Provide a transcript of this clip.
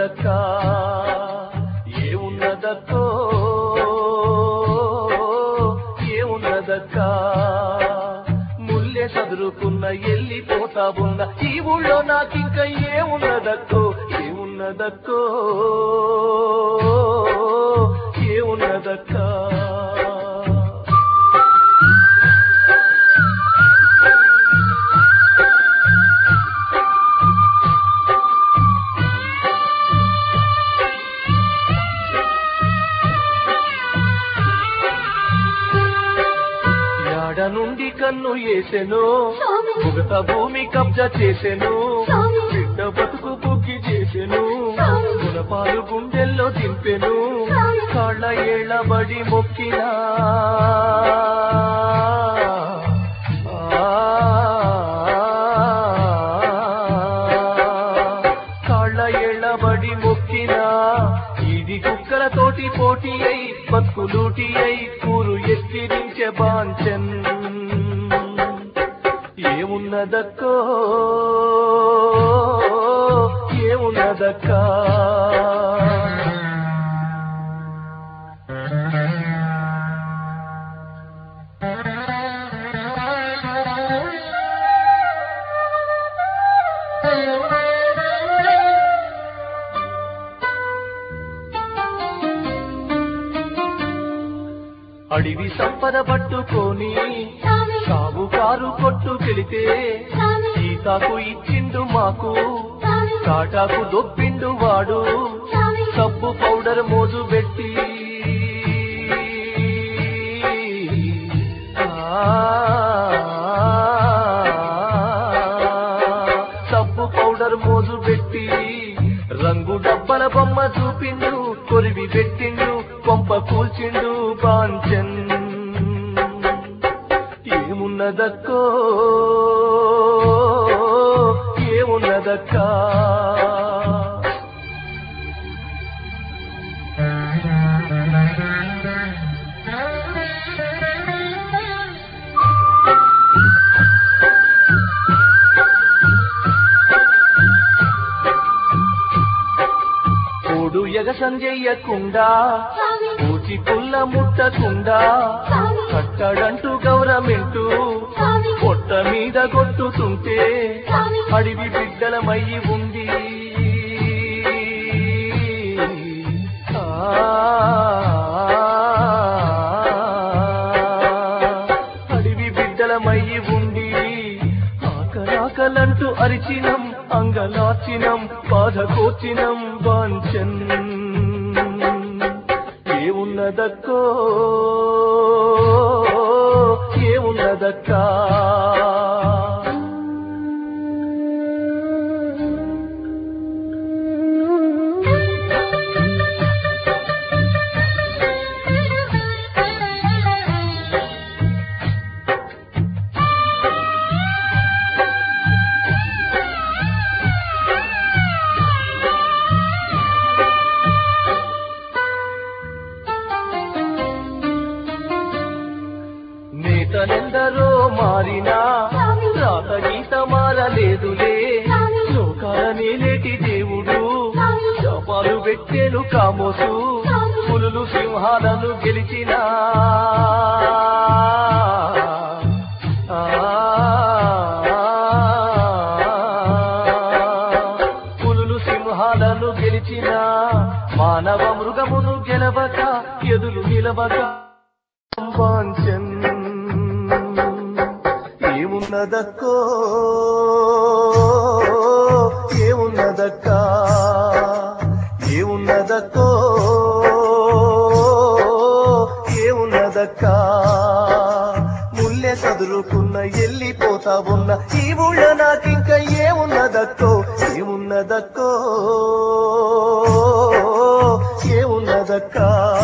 ఏమున్నదక్కా ఏమున్నదక్కో ఏమున్నదక్కా ముల్లె చదురుకున్న ఎల్లిపోతా ఉన్న ఈ ఊళ్ళో నాకింక ఏమున్నదక్కో ఏమున్నదక్కో ఏమున్నదక్కా యాడ నుండి కన్ను వేసెను స్వామి ముగత భూమి కబ్జా చేసెను స్వామి బిడ్డ బతుకు బుగ్గి చేసెను గుణపాలు గుండెల్లో దింపెను కాళ్ళ ఏళ్ళబడి మొక్కినా కాళ్ళ ఏళ్ళబడి మొక్కినా ఇది కుక్కలతోటి పోటీ అయి బతుకులూటి అయి కూరు ఎత్తిరించే బాంచన్ ఏమున్నదక్కో ఏమున్నదక్కా అడివి సంపద పట్టుకొని స్వామి కావు కారు కొట్టుకెళితే స్వామి సీతాకు ఇచ్చిండు మాకు స్వామి కాటాకు దొప్పిండు వాడు స్వామి సబ్బు పౌడర్ మోజు పెట్టి సబ్బు పౌడర్ మోజు పెట్టి రంగు డబ్బల బొమ్మ చూపిండు కొరివి పెట్టిండు కొంప కూల్చిండు కాంచన్ ఏమున్నదక్కో ఏమున్నదక్కా కోడు ఎగసం చెయ్యకుండా స్వామి పూచి పుల్ల ముట్టకుండా స్వామి కట్టడంటూ గౌరమెంటూ స్వామి పొట్ట మీద కొట్టుతుంటే స్వామి అడివి బిడ్డలమయ్యి ఉంది ఆ, అడివి బిడ్డలమయ్యి ఉండి ఆకలాకలంటూ అరిచినం అంగలాచినం బాధ కోచినం వాంచన్ ఏమున్నదక్కో ఏమున్నదక్కా నేతలెందరో మారినా రాత గీత మారలేదులే లోకాల నేలేటి దేవుడు శాపాలు పెట్టేను కామోసు పులులు సింహాలను గెలిచినా పులులు సింహాలను గెలిచిన మానవ మృగమును గెలవక ఎదురు నిలవక వాంఛన్ ఏమున్నదక్కో ఏమున్నదక్కా ఏమున్నదక్కో ఏమున్నదక్కా ముల్లె చదురుకున్న ఎల్లిపోతా ఉన్న ఈ ఊళ్ళో నాకింక ఏమున్నదక్కో ఏమున్నదక్కో ఏమున్నదక్కా